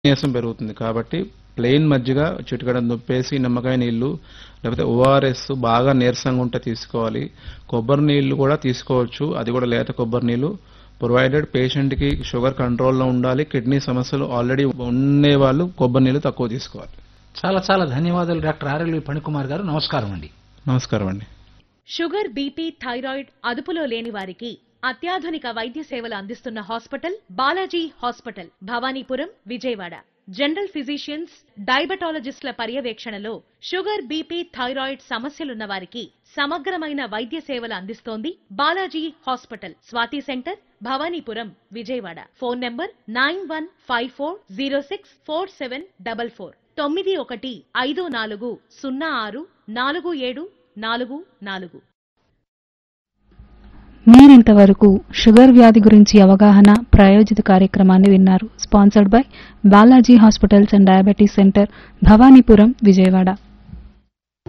నీరసం పెరుగుతుంది కాబట్టి ప్లెయిన్ మజ్జిగ చిటికడ నొప్పేసి నిమ్మకాయ నీళ్లు లేకపోతే ఓఆర్ఎస్ బాగా నీరసంగా ఉంటే తీసుకోవాలి కొబ్బరి నీళ్లు కూడా తీసుకోవచ్చు అది కూడా లేత కొబ్బరి నీళ్లు ప్రొవైడెడ్ పేషెంట్ కి షుగర్ కంట్రోల్లో ఉండాలి కిడ్నీ సమస్యలు ఆల్రెడీ ఉండే వాళ్ళు కొబ్బరి నీళ్లు తక్కువ తీసుకోవాలి చాలా చాలా ధన్యవాదాలు డాక్టర్ ఆర్ఎల్వి పణికుమార్ గారు నమస్కారం అండి నమస్కారం అండి షుగర్ బీపీ థైరాయిడ్ అదుపులో లేని వారికి అత్యాధునిక వైద్య సేవలు అందిస్తున్న hospital Balaji hospital Bhavanipuram Vijayawada general physicians డయాబెటాలజిస్టుల పర్యవేక్షణలో షుగర్ బీపీ థైరాయిడ్ సమస్యలున్న వారికి సమగ్రమైన వైద్య సేవలు అందిస్తోంది Balaji hospital Swathi centre Bhavanipuram Vijayawada phone number nine one five four zero six four seven double four తొమ్మిది ఒకటి ఐదు నాలుగు సున్నా ఆరు నాలుగు ఏడు నాలుగు నాలుగు మీరింతవరకు షుగర్ వ్యాధి గురించి అవగాహన ప్రాయోజిత కార్యక్రమాన్ని విన్నారు sponsored by Balaji hospitals and diabetes centre Bhavanipuram Vijayawada